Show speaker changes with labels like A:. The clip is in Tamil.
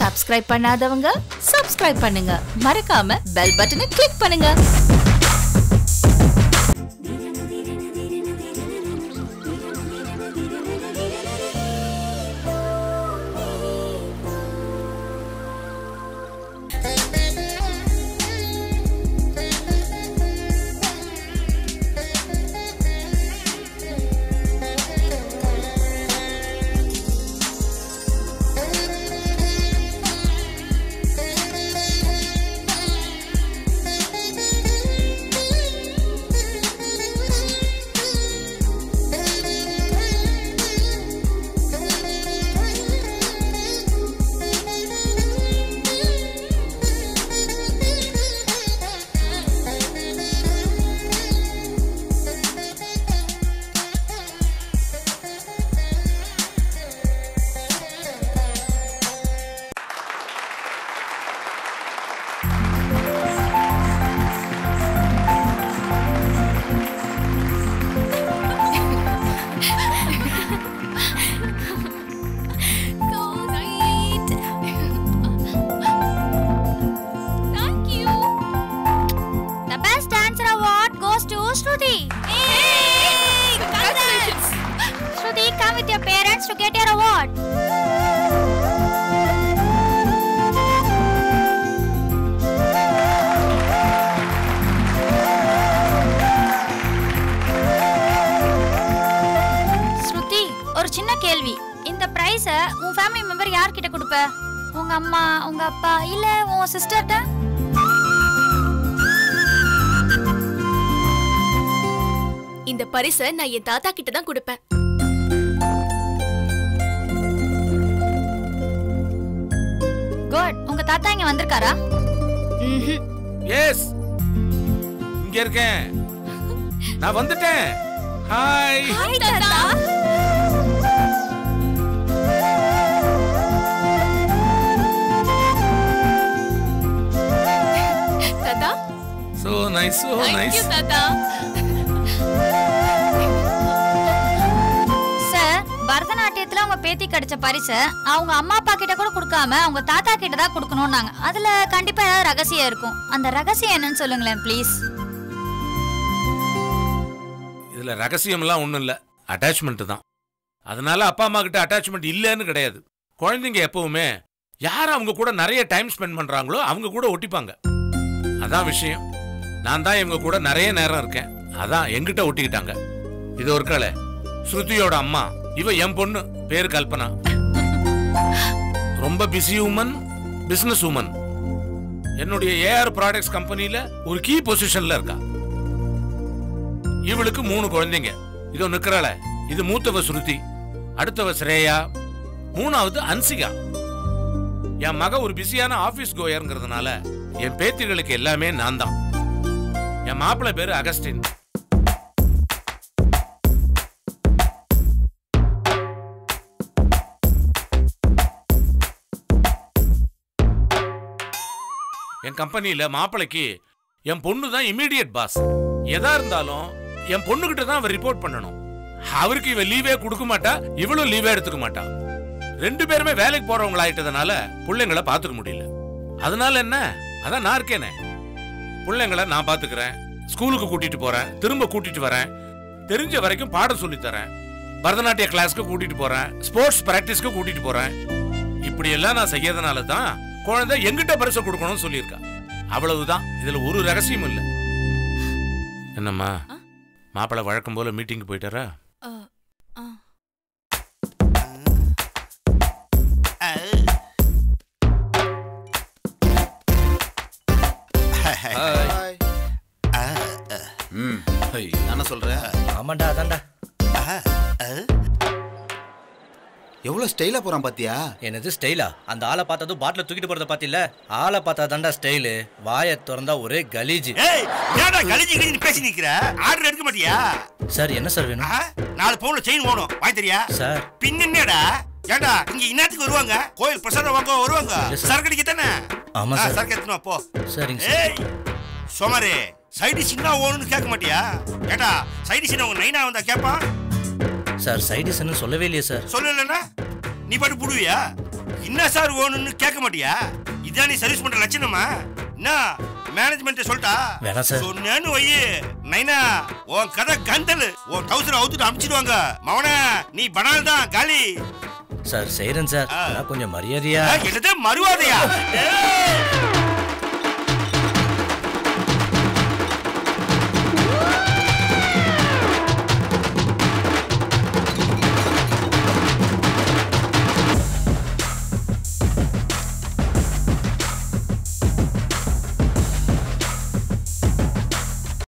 A: சப்ஸ்கிரைப் பண்ணாதவங்க சப்ஸ்கிரைப் பண்ணுங்க மறக்காம பெல் பட்டனை கிளிக் பண்ணுங்க
B: Thank you. The best dancer award goes to Shruti. Hey, congratulations. Shruti, come with your parents to get your award. ஸ்ருதி ஒரு சின்ன கேள்வி இந்த பிரைஸ உன் ஃபேமிலி மெம்பர் யார்கிட்ட கொடுப்ப உங்க அம்மா உங்க அப்பா இல்ல உன் சிஸ்டர்ட்ட
C: இந்த பரிசை நான் என் தாத்தா கிட்ட தான் கொடுப்பேன்
B: குட் உங்க தாத்தா இங்க வந்திருக்காரா
D: எஸ் இங்க இருக்கேன் நான் வந்துட்டேன் ஹாய்
C: ஹாய் தாத்தா தாத்தா
D: so nice so
C: thank
D: nice
C: you தாத்தா
B: சார் பரதநாட்டியத்துல உங்க பேத்தி கிடைச்ச பரிச அவங்க அம்மா அப்பா கிட்ட கூட கொடுக்காம அவங்க தாத்தா கிட்ட தான் கொடுக்கணும்னாங்க அதுல கண்டிப்பா ஏதாவது ரகசியம் இருக்கும் அந்த ரகசியம் என்னன்னு சொல்லுங்களேன் ப்ளீஸ்
D: இதுல ரகசியம்லாம் ஒண்ணும் இல்ல அட்டாச்மெண்ட் தான் அதனால அப்பா அம்மா கிட்ட அட்டாச்மெண்ட் இல்லைன்னு கிடையாது குழந்தைங்க எப்பவுமே யார் அவங்க கூட நிறைய டைம் ஸ்பெண்ட் பண்றாங்களோ அவங்க கூட ஒட்டிப்பாங்க அதான் விஷயம் நான் தான் இவங்க கூட நிறைய நேரம் இருக்கேன் அதான் எங்கிட்ட ஒட்டிக்கிட்டாங்க இது ஒரு கலை ஸ்ருதியோட அம்மா இவ என் பொண்ணு பேரு கல்பனா ரொம்ப பிஸி உமன் பிசினஸ் உமன் என்னுடைய ஏஆர் ப்ராடக்ட்ஸ் கம்பெனில ஒரு கீ பொசிஷன்ல இருக்கா இவளுக்கு மூணு குழந்தைங்க இதோ நிக்கிறாள இது மூத்தவ ஸ்ருதி அடுத்தவ ஸ்ரேயா மூணாவது அன்சிகா என் மக ஒரு பிஸியான ஆபீஸ் கோயர்ங்கிறதுனால என் பேத்திகளுக்கு எல்லாமே நான் தான் என் மாப்பிள்ளை பேரு அகஸ்டின் என் கம்பெனியில மாப்பிளைக்கு என் பொண்ணு தான் இமீடியட் பாஸ் எதா இருந்தாலும் என் பொண்ணுகிட்ட தான் அவர் ரிப்போர்ட் பண்ணணும் அவருக்கு இவ லீவே கொடுக்க மாட்டா இவளும் லீவே எடுத்துக்க மாட்டா ரெண்டு பேருமே வேலைக்கு போறவங்கள ஆயிட்டதுனால பிள்ளைங்களை பாத்துக்க முடியல அதனால என்ன அதான் நான் இருக்கேனே பிள்ளைங்களை நான் பாத்துக்கிறேன் ஸ்கூலுக்கு கூட்டிட்டு போறேன் திரும்ப கூட்டிட்டு வரேன் தெரிஞ்ச வரைக்கும் பாடம் சொல்லி தரேன் பரதநாட்டிய கிளாஸ்க்கு கூட்டிட்டு போறேன் ஸ்போர்ட்ஸ் பிராக்டிஸ்க்கு கூட்டிட்டு போறேன் இப்படி எல்லாம் நான் செய்யறதுனால தான் குழந்தை எங்கிட்ட பரிசு கொடுக்கணும்னு சொல்லியிருக்கா அவ்வளவுதான் இதுல ஒரு ரகசியம் இல்ல என்னம்மா மாப்பிள்ளை வழக்கம் போல மீட்டிங் போயிட்டாரா
E: ம் என்ன சொல்ற
F: ஆமாண்டா அதான்டா
E: எவ்வளவு ஸ்டைலா போறான் பாத்தியா
F: என்னது ஸ்டைலா அந்த ஆளை பார்த்ததும் பாட்டில தூக்கிட்டு போறத பாத்தில ஆளை பார்த்தா தான்டா ஸ்டைலு வாயை திறந்தா ஒரே கலீஜ்
G: ஏய் ஏன்டா கலிஞ்சி கலிஞ்சி பேசி நிக்கிற ஆர்டர் எடுக்க மாட்டியா
F: சார் என்ன சார் வேணும்
G: ஆ? நாலு பவுன்ல செயின் போகணும் வாங்கி தெரியா
F: சார்
G: பின்னடா ஏன்டா இங்க இன்னத்துக்கு வருவாங்க கோயில் பிரசாதம் வாங்க வருவாங்க
F: இல்ல சார்.
G: சரக்கு அடிக்க தானே
F: ஆமா
G: ஆ,
F: சார்.
G: சரக்கு எடுத்துன்னு வா, போ
F: சரிங்க சார்
G: ஏய் சோமாரே சைடு சின்ன ஓணுன்னு கேட்க மாட்டியா ஏட்டா சைடு சின்ன உங்க நைனா வந்தா கேட்பான்
F: சார் சைடிஸ்ன்னு சொல்லவே இல்லையே சார்
G: சொல்லலன்னா நீ பாட்டு புடுவியா என்ன சார் வேணும்னு கேட்க மாட்டியா இதான் நீ சர்வீஸ் பண்ற லட்சணமா என்ன மேனேஜ்மெண்ட் சொல்லிட்டா
F: வேணாம் சார்.
G: சொன்னேன்னு வையே நைனா உன் கதை கந்தல் உன் டவுசர் அவுத்துட்டு அமிச்சிடுவாங்க மவன நீ பனால் தான் காலி
F: சார் செய்கிறேன் சார்
G: ஆ.
F: ஆனா கொஞ்சம் மரியாதையா
G: என்னது மறுவாதையா ஏய்!